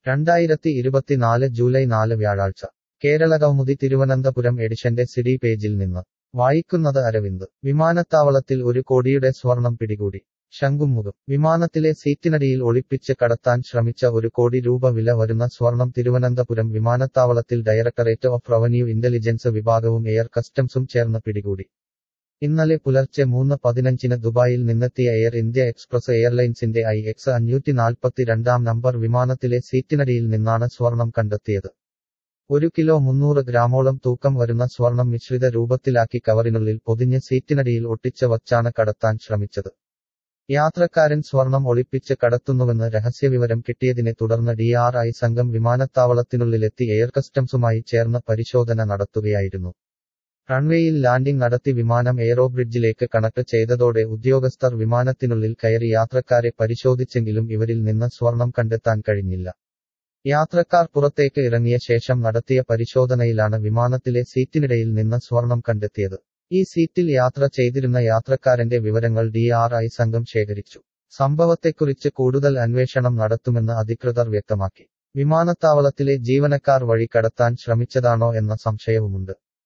രണ്ടായിരത്തി ഇരുപത്തിനാല് ജൂലൈ നാല് വ്യാഴാഴ്ച കേരള കൗമുദി തിരുവനന്തപുരം എഡിഷന്റെ സിഡി പേജിൽ നിന്ന് വായിക്കുന്നത് അരവിന്ദ് വിമാനത്താവളത്തിൽ ഒരു കോടിയുടെ സ്വർണം പിടികൂടി ശംഖുമുഖം വിമാനത്തിലെ സീറ്റിനടിയിൽ ഒളിപ്പിച്ച് കടത്താൻ ശ്രമിച്ച ഒരു കോടി രൂപ വില വരുന്ന സ്വർണം തിരുവനന്തപുരം വിമാനത്താവളത്തിൽ ഡയറക്ടറേറ്റ് ഓഫ് റവന്യൂ ഇന്റലിജൻസ് വിഭാഗവും എയർ കസ്റ്റംസും ചേർന്ന് പിടികൂടി ഇന്നലെ പുലർച്ചെ മൂന്ന് പതിനഞ്ചിന് ദുബായിൽ നിന്നെത്തിയ എയർ ഇന്ത്യ എക്സ്പ്രസ് എയർലൈൻസിന്റെ ഐ എക്സ് അഞ്ഞൂറ്റി നാൽപ്പത്തിരണ്ടാം നമ്പർ വിമാനത്തിലെ സീറ്റിനടിയിൽ നിന്നാണ് സ്വർണം കണ്ടെത്തിയത് ഒരു കിലോ മുന്നൂറ് ഗ്രാമോളം തൂക്കം വരുന്ന സ്വർണം മിശ്രിത രൂപത്തിലാക്കി കവറിനുള്ളിൽ പൊതിഞ്ഞ് സീറ്റിനടിയിൽ ഒട്ടിച്ച് വച്ചാണ് കടത്താൻ ശ്രമിച്ചത് യാത്രക്കാരൻ സ്വർണം ഒളിപ്പിച്ച് കടത്തുന്നുവെന്ന് രഹസ്യവിവരം കിട്ടിയതിനെ തുടർന്ന് ഡി ആർ ഐ സംഘം വിമാനത്താവളത്തിനുള്ളിലെത്തി എയർ കസ്റ്റംസുമായി ചേർന്ന് പരിശോധന നടത്തുകയായിരുന്നു റൺവേയിൽ ലാൻഡിംഗ് നടത്തി വിമാനം എയറോബ്രിഡ്ജിലേക്ക് കണക്ട് ചെയ്തതോടെ ഉദ്യോഗസ്ഥർ വിമാനത്തിനുള്ളിൽ കയറി യാത്രക്കാരെ പരിശോധിച്ചെങ്കിലും ഇവരിൽ നിന്ന് സ്വർണം കണ്ടെത്താൻ കഴിഞ്ഞില്ല യാത്രക്കാർ പുറത്തേക്ക് ഇറങ്ങിയ ശേഷം നടത്തിയ പരിശോധനയിലാണ് വിമാനത്തിലെ സീറ്റിനിടയിൽ നിന്ന് സ്വർണം കണ്ടെത്തിയത് ഈ സീറ്റിൽ യാത്ര ചെയ്തിരുന്ന യാത്രക്കാരന്റെ വിവരങ്ങൾ ഡി ആർ ഐ സംഘം ശേഖരിച്ചു സംഭവത്തെക്കുറിച്ച് കൂടുതൽ അന്വേഷണം നടത്തുമെന്ന് അധികൃതർ വ്യക്തമാക്കി വിമാനത്താവളത്തിലെ ജീവനക്കാർ വഴി കടത്താൻ ശ്രമിച്ചതാണോ എന്ന സംശയവുമുണ്ട്